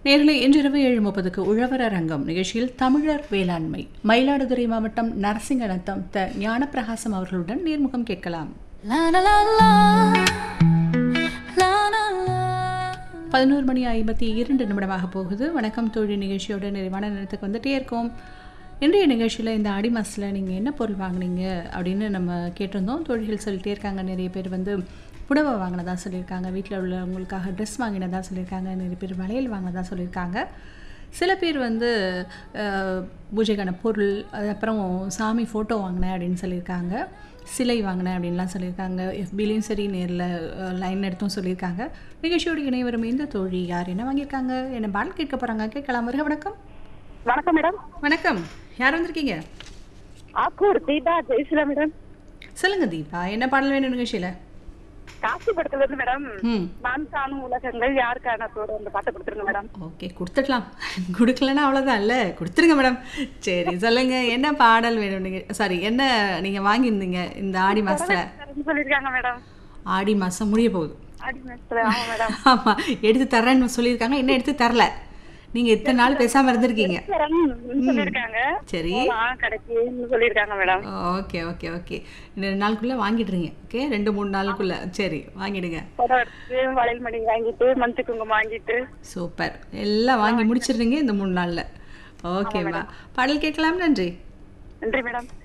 நேரில் இன்றிரவு ஏழு முப்பதுக்கு உழவர் அரங்கம் நிகழ்ச்சியில் தமிழர் வேளாண்மை மயிலாடுதுறை மாவட்டம் நரசிங்கநத்தம் த ஞானப்பிரகாசம் அவர்களுடன் நேர்முகம் கேட்கலாம் La la la la. La la la. பதினோரு மணி ஐம்பத்தி இரண்டு நிமிடமாக போகுது வணக்கம் தொழில் நிகழ்ச்சியோட நிறைவான நேரத்துக்கு வந்துட்டே இருக்கோம் இன்றைய நிகழ்ச்சியில் இந்த ஆடி மாதத்தில் நீங்கள் என்ன பொருள் வாங்குனீங்க அப்படின்னு நம்ம கேட்டிருந்தோம் தொழில்கள் சொல்லிட்டே இருக்காங்க நிறைய பேர் வந்து புடவை வாங்கினதா சொல்லியிருக்காங்க வீட்டில் உள்ளவங்களுக்காக ட்ரெஸ் வாங்கினதா சொல்லியிருக்காங்க நிறைய பேர் வளையல் வாங்கினதா சொல்லியிருக்காங்க சில பேர் வந்து அஹ், பூஜைக்கான பொருள் அதுக்கப்புறம் சாமி ஃபோட்டோ வாங்கினேன் அப்படின்னு சொல்லியிருக்காங்க சிலை வாங்கினேன் அப்படின்லாம் சொல்லியிருக்காங்க எஃபிலையும் சரி நேரில் லைன் எடுத்தும் சொல்லியிருக்காங்க நிகழ்ச்சியோடு இணைவரும் இந்த தோழி யார் என்ன வாங்கியிருக்காங்க என்ன பால் கேட்க போகிறாங்க கேட்கலாம் வருக வணக்கம் வணக்கம் மேடம் வணக்கம் யார் வந்திருக்கீங்க ஆக்கூர் தீபா ஜெயசிலா மேடம் சொல்லுங்க தீபா என்ன பாடல் வேணும் நிகழ்ச்சியில் காசி படத்துல இருந்து மேடம் ம் நான் காணும் உலகங்கள் யாருக்கான தோடு அந்த பாட்டை கொடுத்துருங்க மேடம் ஓகே கொடுத்துடலாம் கொடுக்கலன்னா அவ்வளோதான் இல்லை கொடுத்துருங்க மேடம் சரி சொல்லுங்க என்ன பாடல் வேணும் நீங்கள் சாரி என்ன நீங்கள் வாங்கியிருந்தீங்க இந்த ஆடி மாதத்தில் தரேன்னு சொல்லியிருக்காங்க மேடம் ஆடி மாதம் முடிய போகுது அடி மேட்ச்ல ஆமா மேடம் ஆமாம் எடுத்து தரேன்னு சொல்லியிருக்காங்க இன்னும் எடுத்து தரல நீங்கள் இத்தனை நாள் பேசாமல் இருந்திருக்கீங்க தரேன்னு சொல்லியிருக்காங்க சரி ஆ கிடைக்குன்னு சொல்லியிருக்காங்க மேடம் ஓகே ஓகே ஓகே இந்த ரெண்டு நாளுக்குள்ளே வாங்கிடுறீங்க ஓகே ரெண்டு மூணு நாளுக்குள்ளே சரி வாங்கிடுங்க படம் எடுத்து வளையல் மணி வாங்கிட்டு மஞ்சள் குங்குமம் வாங்கிட்டு சூப்பர் எல்லாம் வாங்கி முடிச்சிடுறீங்க இந்த மூணு நாளில் ஓகேம்மா பாடல் கேட்கலாம் நன்றி நன்றி மேடம்